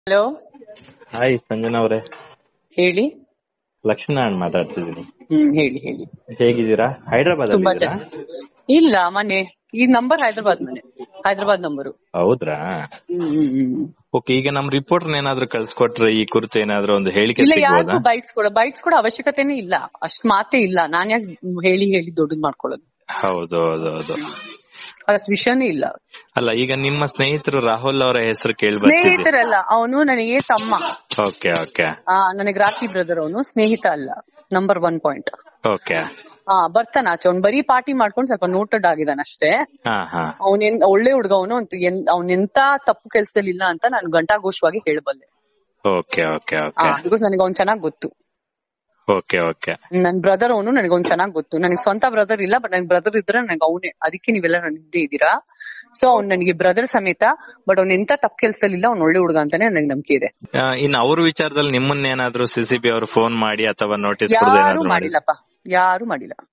hello hi Sanjana ಅವರೇ ಹೇಳಿ ಲಕ್ಷ್ಮೀನಾರಾಯಣ್ ಮಾತಾಡ್ತಿದ್ದೀನಿ ಹ್ಮ್ ಹೇಳಿ ಹೇಳಿ ಹೇಗಿದ್ದೀರಾ ಹೈದ್ರಾಬಾದ್ ತುಂಬಾ ಅಲ್ಲಿ ಚೆನ್ನಾಗಿ ಇಲ್ಲ ಮನೆ ಈ ನಂಬರ್ ಹೈದರಾಬಾದ್ ಮನೆ ಹೈದರಾಬಾದ್ ನಂಬರು ಹೌದ್ರಾ ಹ್ಮ್ ಹ್ಮ್ ಹ್ಮ್ ಓಕೆ ಈಗ ನಮ್ ರಿಪೋರ್ಟರ್ ಏನಾದ್ರು ಕಳ್ಸಿಕೊಟ್ರೆ ಈ ಕುರಿತು ಏನಾದ್ರು ಒಂದು ಹೇಳಿಕೆ ಇಲ್ಲ ಸಿಗ್ಬೋದಾ ಯಾರಿಗೂ ಬೈಟ್ಸ್ ಕೊಡ ಬೈಟ್ಸ್ ಕೊಡೋ ಅವಶ್ಯಕತೆನೇ ಇಲ್ಲ ಅಷ್ಟ್ ಮಾತೇ ಇಲ್ಲ ನಾನ್ ಯಾಕೆ ಹೇಳಿ ಹೇಳಿ ದೊಡ್ಡದ್ ಮಾಡ್ಕೊಳ್ಳೋದು ಹೌದು ಹೌದು ಹೌದು ಅಷ್ಟ್ ವಿಷಯನೇ ಇಲ್ಲ ಅಲ್ಲ ಈಗ ನಿಮ್ಮ ಸ್ನೇಹಿತರು ರಾಹುಲ್ ಅವರ ಹೆಸರು ಕೇಳಿ ಬರ್ತಿದೆ ಸ್ನೇಹಿತರಲ್ಲ ಅವನು ನನಗೆ ತಮ್ಮ ಓಕೆ ಓಕೆ ಆ ನನಗೆ ರಾಖಿ ಬ್ರದರ್ ಅವನು ಸ್ನೇಹಿತ ಅಲ್ಲ ನಂಬರ್ ಒನ್ ಪಾಯಿಂಟ್ ಓಕೆ ಹಾ ಬರ್ತಾನ ಆಚೆ ಅವ್ನು ಬರೀ ಪಾರ್ಟಿ ಮಾಡ್ಕೊಂಡು ಸ್ವಲ್ಪ ನೋಟೆಡ್ ಆಗಿದಾನ ಅಷ್ಟೇ ಹಾ ಹಾ ಅವನ್ ಒಳ್ಳೆ ಹುಡುಗ ಅವನು ಅಂತ ಅವ್ನ ಎಂತ ತಪ್ಪು ಕೆಲ್ಸದಲ್ಲಿ ಇಲ್ಲ ಅಂತ ನಾನು ಘಂಟಾಘೋಷವಾಗಿ ಹೇಳಬಲ್ಲೆ ಓಕೆ ಓಕೆ ಹಾ ಓಕೆ ಬಿಕಾಸ್ ನನಗೆ ಅವ್ನ್ ಚೆನ್ನಾಗ್ ಗೊತ್ತು ಓಕೆ ಓಕೆ ನನ್ ಬ್ರದರ್ ಅವನು ನನಗೆ ಅವ್ನ್ ಚೆನ್ನಾಗ್ ಗೊತ್ತು ನನಗೆ ಸ್ವಂತ ಬ್ರದರ್ ಇಲ್ಲ ಬಟ್ ನನ್ ಬ್ರದರ್ ಇದ್ರೆ ನನಗೆ ಅವನೇ ಅದಕ್ಕೆ ನೀವೆಲ್ಲ ನನ್ ಹಿಂದೆ ಇದ್ದೀರಾ ಸೊ ಅವ್ನ್ ನನಗೆ ಬ್ರದರ್ ಸಮೇತ ಬಟ್ ಅವ್ನ್ ಎಂತ ತಪ್ಪು ಕೆಲ್ಸದಲ್ಲಿ ಇಲ್ಲ ಅವ್ನ್ ಒಳ್ಳೆ ಹುಡುಗ ಅಂತಾನೆ ನನಗೆ ನಂಬಿಕೆ ಇದೆ ಆ, ಇನ್ನು ಅವ್ರ ವಿಚಾರದಲ್ಲಿ ನಿಮ್ಮನ್ನೇನಾದ್ರೂ ಸಿಸಿಬಿ ಅವರು ಫೋನ್ ಮಾಡಿ ಅಥವಾ ನೋಟಿಸ್ ಕೊಡೋದು ಯಾರು ಏನಾದ್ರು ಮಾಡಿ ಮಾಡಿಲ್ಲಪ್ಪ ಯಾರು ಮಾಡಿಲ್ಲ